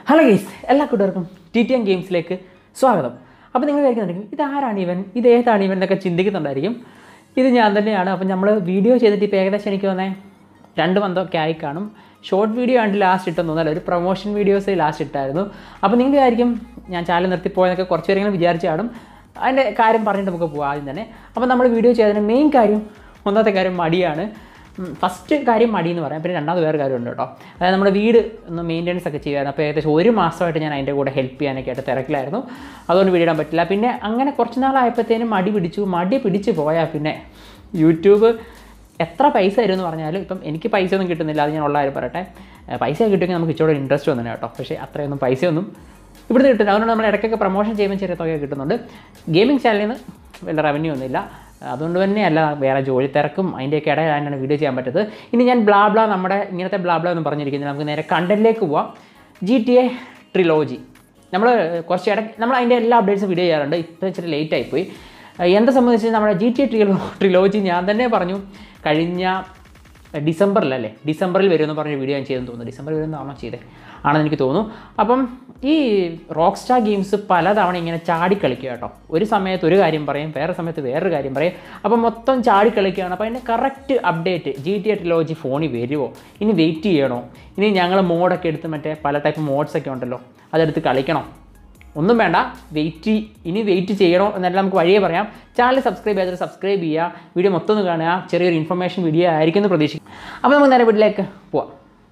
hello guys എല്ലാ കൂട്ടുകാർക്കും T T M ഗെയിംസിലേക്ക് സ്വാഗതം അപ്പോൾ നിങ്ങൾ വിചാരിക്കുന്നുണ്ടെങ്കിൽ ഇതാരാണ് ഇവൻ ഇത് ഏതാണ് ഇവൻ എന്നൊക്കെ ചിന്തിക്കുന്നുണ്ടായിരിക്കും ഇത് ഞാൻ തന്നെയാണ് അപ്പം നമ്മൾ വീഡിയോ ചെയ്തിട്ട് ഇപ്പോൾ ഏകദേശം എനിക്ക് തോന്നേ രണ്ട് മന്തൊക്കെ ആയി കാണും ഷോർട്ട് വീഡിയോ ആണ് ലാസ്റ്റ് ഇട്ടെന്ന് തോന്നല്ല ഒരു പ്രൊമോഷൻ വീഡിയോസ് ലാസ്റ്റ് ഇട്ടായിരുന്നു അപ്പോൾ നിങ്ങൾ വിചാരിക്കും ഞാൻ ചാനൽ നിർത്തിപ്പോയെന്നൊക്കെ കുറച്ച് പേരെങ്കിലും വിചാരിച്ചു കാണും അതിൻ്റെ കാര്യം പറഞ്ഞിട്ട് നമുക്ക് പോകാം ആദ്യം തന്നെ അപ്പോൾ നമ്മൾ വീഡിയോ ചെയ്തതിന് മെയിൻ കാര്യം ഒന്നാമത്തെ കാര്യം മടിയാണ് ഫസ്റ്റ് കാര്യം മടി എന്ന് പറയാം പിന്നെ രണ്ടാമത് വേറെ കാര്യമുണ്ട് കേട്ടോ അതായത് നമ്മുടെ വീട് ഒന്ന് മെയിൻ്റെനൻസ് ഒക്കെ ചെയ്യുമായിരുന്നു അപ്പോൾ ഏകദേശം ഒരു മാസമായിട്ട് ഞാൻ അതിൻ്റെ കൂടെ ഹെൽപ്പ് ചെയ്യാനൊക്കെ ആയിട്ട് തിരക്കിലായിരുന്നു അതുകൊണ്ട് വീഡിയോ ഇടാൻ പറ്റില്ല പിന്നെ അങ്ങനെ കുറച്ച് നാളായപ്പോഴത്തേനും മടി പിടിച്ചു മടി പിടിച്ച് പോയാൽ പിന്നെ യൂട്യൂബ് എത്ര പൈസ തരും എന്ന് പറഞ്ഞാലും ഇപ്പം എനിക്ക് പൈസ ഒന്നും കിട്ടുന്നില്ല അത് ഞാൻ ഉള്ള കാര്യം പറയട്ടെ ഏഹ് പൈസ കിട്ടുമെങ്കിൽ നമുക്ക് ഇച്ചിരി ഇൻട്രസ്റ്റ് വന്നു കേട്ടോ പക്ഷേ അത്രയൊന്നും പൈസയൊന്നും ഇവിടുന്ന് കിട്ടുന്നില്ല അതുകൊണ്ട് നമ്മൾ ഇടയ്ക്കൊക്കെ പ്രൊമോഷൻ ചെയ്യുമ്പോൾ ചെറിയ തുക കിട്ടുന്നുണ്ട് ഗെയിമിംഗ് ചാനലിൽ നിന്ന് വലിയ റവന്യൂ ഒന്നുമില്ല അതുകൊണ്ട് തന്നെയല്ല വേറെ ജോലി തിരക്കും അതിൻ്റെയൊക്കെ ഇടയിലാണ് വീഡിയോ ചെയ്യാൻ പറ്റത് ഇനി ഞാൻ ബ്ലാ ബ്ലാ നമ്മുടെ ഇങ്ങനത്തെ ബ്ലാ ബ്ലാ ഒന്നും പറഞ്ഞിരിക്കുന്നില്ല നമുക്ക് നേരെ കണ്ടന്റിലേക്ക് പോവാം ജി ടി എ ട്രിലോജി നമ്മൾ കുറച്ച് ഇടയ്ക്ക് നമ്മൾ അതിൻ്റെ എല്ലാ അപ്ഡേറ്റ്സും വീഡിയോ ചെയ്യാറുണ്ട് ഇപ്പോൾ ഇച്ചിരി ലേറ്റ് ആയിപ്പോയി എന്താ സംബന്ധിച്ച് നമ്മുടെ ജി ടി എ ട്രിലോ ട്രിലോജി ഞാൻ തന്നെ പറഞ്ഞു കഴിഞ്ഞ ഡിസംബറിലല്ലേ ഡിസംബറിൽ വരുമെന്ന് പറഞ്ഞ വീഡിയോ ഞാൻ ചെയ്തെന്ന് തോന്നുന്നു ഡിസംബറിൽ വരുന്നതാണോ ചെയ്തത് ആണെന്ന് എനിക്ക് തോന്നുന്നു അപ്പം ഈ റോക്ക് സ്റ്റാർ ഗെയിംസ് പലതവണ ഇങ്ങനെ ചാടിക്കളിക്കുക കേട്ടോ ഒരു സമയത്ത് ഒരു കാര്യം പറയും വേറെ സമയത്ത് വേറൊരു കാര്യം പറയും അപ്പം മൊത്തം ചാടിക്കളിക്കുകയാണ് അപ്പോൾ അതിൻ്റെ correct update G T A trilogy ഫോണിൽ വരുമോ ഇനി വെയിറ്റ് ചെയ്യണോ ഇനി ഞങ്ങൾ മോഡൊക്കെ എടുത്ത് മറ്റേ പല ടൈപ്പ് മോഡ്സ് ഒക്കെ ഉണ്ടല്ലോ അതെടുത്ത് കളിക്കണോ ഒന്നും വേണ്ട വെയിറ്റ് ഇനി വെയിറ്റ് ചെയ്യണോ എന്നെല്ലാം നമുക്ക് വഴിയേ പറയാം ചാനൽ സബ്സ്ക്രൈബ് ചെയ്തിട്ട് സബ്സ്ക്രൈബ് ചെയ്യുക വീഡിയോ മൊത്തം ഒന്ന് കാണുക ചെറിയൊരു ഇൻഫർമേഷൻ വീഡിയോ ആയിരിക്കും എന്ന് പ്രതീക്ഷിക്കും അപ്പോൾ നമുക്ക് നേരെ വീട്ടിലേക്ക് പോവാം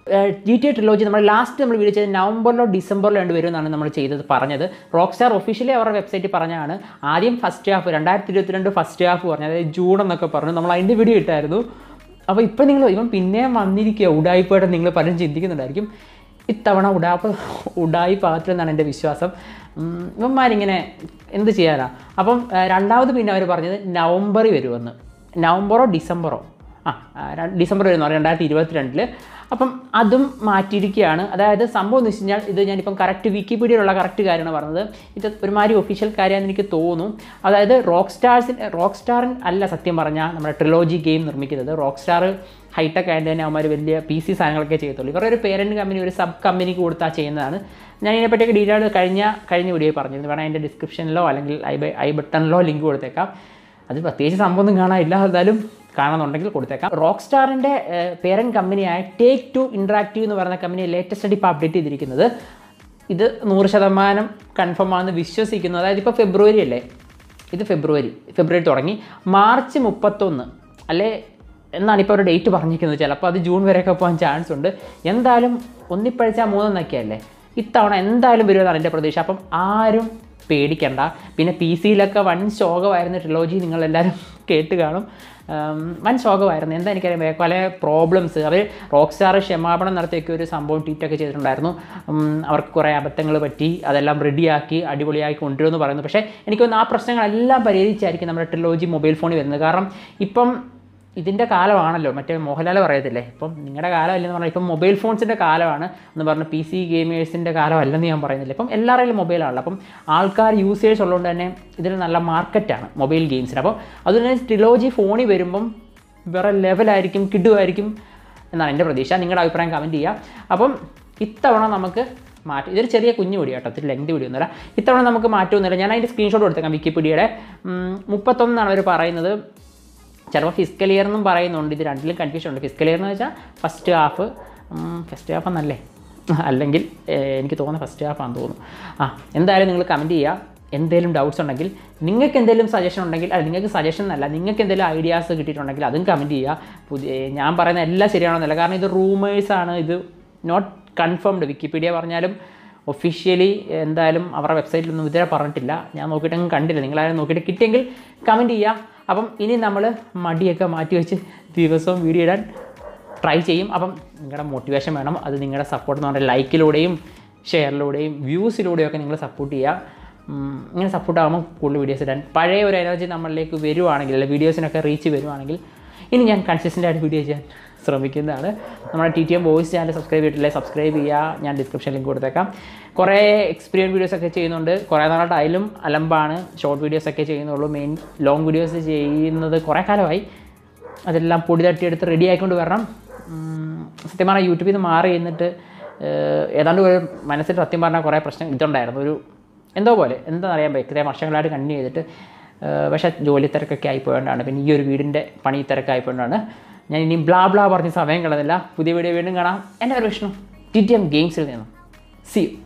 ജി ടി എ ട്രിലോജി നമ്മൾ ലാസ്റ്റ് നമ്മൾ വീഡിയോ ചെയ്തത് നവംബറിലോ ഡിസംബറിലോ രണ്ട് വരും എന്നാണ് നമ്മൾ ചെയ്തത് പറഞ്ഞത് റോക്ക് സ്റ്റാർ ഒഫീഷ്യലി അവരുടെ വെബ്സൈറ്റിൽ പറഞ്ഞാണ് ആദ്യം ഫസ്റ്റ് ഹാഫ് രണ്ടായിരത്തി ഇരുപത്തിരണ്ട് ഫസ്റ്റ് ഹാഫ് പറഞ്ഞത് അതായത് ജൂൺ എന്നൊക്കെ പറഞ്ഞു നമ്മൾ അതിൻ്റെ വീഡിയോ ഇട്ടായിരുന്നു അപ്പോൾ ഇപ്പം നിങ്ങൾ ഇവൻ പിന്നെയും വന്നിരിക്കുക ഉടായിപ്പോയിട്ട് നിങ്ങൾ പലരും ചിന്തിക്കുന്നുണ്ടായിരിക്കും ഇത്തവണ ഉടാപ്പ് ഉടായി പാകത്തിലെന്നാണ് എൻ്റെ വിശ്വാസം ഉം, ഇവന്മാരിങ്ങനെ എന്ത് ചെയ്യാനാ അപ്പം ആ, രണ്ടാമത് പിന്നെ അവർ പറഞ്ഞത് നവംബറിൽ വരുമെന്ന് നവംബറോ ഡിസംബറോ ആ ആ, ര- ഡിസംബർ വരുന്ന രണ്ടായിരത്തി ഇരുപത്തിരണ്ടിൽ അപ്പം അതും മാറ്റിയിരിക്കുകയാണ് അതായത് സംഭവം എന്ന് വെച്ച് കഴിഞ്ഞാൽ ഇത് ഞാനിപ്പം കറക്റ്റ് വിക്കിപീഡിയയിലുള്ള കറക്റ്റ് കാര്യമാണ് പറഞ്ഞത് ഇത് ഒരുമാതിരി ഒഫീഷ്യൽ കാര്യമാണെന്ന് എനിക്ക് തോന്നുന്നു അതായത് റോക്ക് സ്റ്റാർസിന് റോക്ക് സ്റ്റാറിൻ അല്ല സത്യം പറഞ്ഞാൽ നമ്മുടെ ട്രിലോജി ഗെയിം നിർമ്മിക്കുന്നത് റോക്ക് സ്റ്റാർ ഹൈടെക് ആയിട്ട് തന്നെ അവന്മാർ വലിയ പി സി സാധനങ്ങളൊക്കെ ചെയ്യത്തുള്ളൂ ഇവരുടെ ഒരു പേരൻറ്റ് കമ്പനി ഒരു സബ് കമ്പനിക്ക് കൊടുത്താൽ ചെയ്യുന്നതാണ് ഞാൻ ഇതിനെപ്പറ്റിയൊക്കെ ഡീറ്റെയിൽ കഴിഞ്ഞ കഴിഞ്ഞ വീഡിയോ പറഞ്ഞിരുന്നു വേണം അതിൻ്റെ ഡിസ്ക്രിപ്ഷനിലോ അല്ലെങ്കിൽ ഐ ബൈ ഐ ബട്ടണിലോ ലിങ്ക് കൊടുത്തേക്കാം അത് പ്രത്യേകിച്ച് സംഭവമൊന്നും കാണാനില്ല എന്തായാലും കാണുന്നുണ്ടെങ്കിൽ കൊടുത്തേക്കാം റോക്ക് സ്റ്റാറിൻ്റെ പേരൻ കമ്പനിയായ ടേക്ക് ടു ഇൻട്രാക്റ്റീവ് എന്ന് പറയുന്ന കമ്പനി ലേറ്റസ്റ്റ് ആയിട്ട് ഇപ്പോൾ അപ്ഡേറ്റ് ചെയ്തിരിക്കുന്നത് ഇത് നൂറ് ശതമാനം കൺഫേം ആണെന്ന് വിശ്വസിക്കുന്നു അതായത് ഇപ്പോൾ ഫെബ്രുവരി അല്ലേ ഇത് ഫെബ്രുവരി ഫെബ്രുവരി തുടങ്ങി മാർച്ച് മുപ്പത്തൊന്ന് അല്ലേ എന്നാണ് ഇപ്പോൾ ഒരു ഡേറ്റ് പറഞ്ഞിരിക്കുന്നത് ചിലപ്പോൾ അത് ജൂൺ വരെയൊക്കെ പോകാൻ ചാൻസ് ഉണ്ട് എന്തായാലും ഒന്നിപ്പഴിച്ചാൽ മൂന്നൊന്നൊക്കെ അല്ലേ ഇത്തവണ എന്തായാലും വരുമെന്നാണ് എൻ്റെ പ്രതീക്ഷ അപ്പം ആരും പേടിക്കണ്ട പിന്നെ പി സിയിലൊക്കെ വൻ ശോകമായിരുന്ന ട്രിലോജി നിങ്ങളെല്ലാവരും കേട്ട് കാണും ഉം, വൻ ശോകമായിരുന്നു എന്താ എനിക്കറിയാം വേ- പല പ്രോബ്ലംസ് അവർ റോക്ക് സ്റ്റാർ ക്ഷമാപണം നടത്തിയൊക്കെ ഒരു സംഭവം ട്വീറ്റൊക്കെ ചെയ്തിട്ടുണ്ടായിരുന്നു ഉം, അവർക്ക് കുറേ അബദ്ധങ്ങൾ പറ്റി അതെല്ലാം റെഡിയാക്കി അടിപൊളിയാക്കി കൊണ്ടുവരുമെന്ന് പറയുന്നു പക്ഷേ എനിക്ക് തോന്നുന്നു ആ പ്രശ്നങ്ങളെല്ലാം പരിഹരിച്ചായിരിക്കും നമ്മുടെ ട്രിലോജി മൊബൈൽ ഫോണിൽ വരുന്നത് കാരണം ഇപ്പം ഇതിൻ്റെ കാലമാണല്ലോ മറ്റേ മോഹൻലാൽ പറയത്തില്ലേ ഇപ്പം നിങ്ങളുടെ കാലമല്ലെന്ന് പറഞ്ഞാൽ ഇപ്പം മൊബൈൽ ഫോൺസിൻ്റെ കാലമാണ് എന്ന് പറഞ്ഞാൽ പി സി ഗെയിമേഴ്സിൻ്റെ കാലമല്ലെന്ന് ഞാൻ പറയുന്നില്ല ഇപ്പം എല്ലാവരുടെയും മൊബൈലാണല്ലോ അപ്പം ആൾക്കാർ യൂസേഴ്സ് ഉള്ളതുകൊണ്ട് തന്നെ ഇതിന് നല്ല മാർക്കറ്റാണ് മൊബൈൽ ഗെയിംസിന് അപ്പം അതുകൊണ്ട് തന്നെ ട്രിലോജി ഫോണിൽ വരുമ്പം വേറെ ലെവലായിരിക്കും കിടുമായിരിക്കും എന്നാണ് എൻ്റെ പ്രതീക്ഷ നിങ്ങളുടെ അഭിപ്രായം കമൻറ്റ് ചെയ്യുക അപ്പം ഇത്തവണ നമുക്ക് മാറ്റി ഇതൊരു ചെറിയ കുഞ്ഞു വീഡിയോ കേട്ടോ ഇത്തിരി ലെങ്ത് വീഡിയോ ഒന്നുമില്ല ഇത്തവണ നമുക്ക് മാറ്റമൊന്നുമില്ല ഞാൻ അതിൻ്റെ സ്ക്രീൻഷോട്ട് കൊടുത്തേക്കാം വിക്കിപീഡിയയുടെ ഉം, മുപ്പത്തൊന്നാണ് അവർ പറയുന്നത് ചിലപ്പോൾ ഫിസിക്കൽ ഇയർ എന്നും പറയുന്നുണ്ട് ഇത് രണ്ടിലും കൺഫ്യൂഷൻ ഉണ്ട് ഫിസിക്കൽ ഇയർ എന്ന് വെച്ചാൽ ഫസ്റ്റ് ഹാഫ് ഫസ്റ്റ് ഹാഫ് എന്നല്ലേ അല്ലെങ്കിൽ ഏഹ്, എനിക്ക് തോന്നുന്നു ഫസ്റ്റ് ഹാഫ് ആണെന്ന് തോന്നുന്നു ആ എന്തായാലും നിങ്ങൾ കമൻറ്റ് ചെയ്യുക എന്തെങ്കിലും ഡൗട്ട്സ് ഉണ്ടെങ്കിൽ നിങ്ങൾക്ക് എന്തെങ്കിലും സജഷൻ ഉണ്ടെങ്കിൽ അല്ല നിങ്ങൾക്ക് സജഷൻ അല്ല നിങ്ങൾക്ക് എന്തെങ്കിലും ഐഡിയാസ് കിട്ടിയിട്ടുണ്ടെങ്കിൽ അതും കമൻറ്റ് ചെയ്യുക പുതിയ ഞാൻ പറയുന്ന എല്ലാം ശരിയാണെന്നല്ല കാരണം ഇത് റൂമേഴ്സാണ് ഇത് നോട്ട് കൺഫേംഡ് വിക്കിപീഡിയ പറഞ്ഞാലും ഒഫീഷ്യലി എന്തായാലും അവരുടെ വെബ്സൈറ്റിലൊന്നും ഇതുവരെ പറഞ്ഞിട്ടില്ല ഞാൻ നോക്കിയിട്ടൊന്നും കണ്ടില്ല നിങ്ങളാരും നോക്കിയിട്ട് കിട്ടിയെങ്കിൽ കമൻറ്റ് ചെയ്യുക അപ്പം ഇനി നമ്മൾ മടിയൊക്കെ മാറ്റി വെച്ച് ദിവസവും വീഡിയോ ഇടാൻ ട്രൈ ചെയ്യും അപ്പം നിങ്ങളുടെ മോട്ടിവേഷൻ വേണം അത് നിങ്ങളുടെ സപ്പോർട്ട് എന്ന് പറഞ്ഞാൽ ലൈക്കിലൂടെയും ഷെയറിലൂടെയും വ്യൂസിലൂടെയും ഒക്കെ നിങ്ങൾ സപ്പോർട്ട് ചെയ്യുക ഉം, ഇങ്ങനെ സപ്പോർട്ട് ആകുമ്പോൾ കൂടുതൽ വീഡിയോസ് ഇടാൻ പഴയ ഒരു എനർജി നമ്മളിലേക്ക് വരുവാണെങ്കിൽ അല്ലെങ്കിൽ വീഡിയോസിനൊക്കെ റീച്ച് വരുവാണെങ്കിൽ ഇനി ഞാൻ കൺസിസ്റ്റൻ്റ് ആയിട്ട് വീഡിയോ ചെയ്യാൻ ശ്രമിക്കുന്നതാണ് നമ്മുടെ T T M voice channel subscribe ചെയ്തിട്ടില്ലേ സബ്സ്ക്രൈബ് ചെയ്യുക ഞാൻ ഡിസ്ക്രിപ്ഷൻ ലിങ്ക് കൊടുത്തേക്കാം കുറേ എക്സ്പീരിയൻസ് വീഡിയോസ് ഒക്കെ ചെയ്യുന്നുണ്ട് കുറേ നാളായിട്ട് അതിലും അലമ്പാണ് ഷോർട്ട് വീഡിയോസ് ഒക്കെ ചെയ്യുന്നുള്ളൂ മെയിൻ ലോങ് വീഡിയോസ് ചെയ്യുന്നത് കുറേ കാലമായി അതെല്ലാം പൊടി തട്ടിയെടുത്ത് റെഡി ആയിക്കൊണ്ട് വരണം ഉം, സത്യം പറഞ്ഞാൽ യൂട്യൂബിൽ നിന്ന് മാറി എന്നിട്ട് ഏഹ് ഏതാണ്ട് ഒരു മനസ്സിൽ സത്യം പറഞ്ഞാൽ കുറേ പ്രശ്നം ഇതുണ്ടായിരുന്നു ഒരു എന്തോ പോലെ എന്താ അറിയാൻ പറ്റും ഇത്രയും വർഷങ്ങളായിട്ട് കണ്ടിന്യൂ ചെയ്തിട്ട് ഏഹ് പക്ഷേ ജോലി തിരക്കൊക്കെ ആയിപ്പോയതുകൊണ്ടാണ് പിന്നെ ഈ ഒരു വീടിൻ്റെ പണി തിരക്കായിപ്പോയതുകൊണ്ടാണ് ഞാൻ ഇനി ബ്ലാ ബ്ലാ പറഞ്ഞ് സമയം കളഞ്ഞില്ല പുതിയ വീഡിയോ വീണ്ടും കാണാം എൻ്റെ ഒരു വിഷ്ണു ടി ടി എം ഗെയിംസിൽ നിന്നും സി യു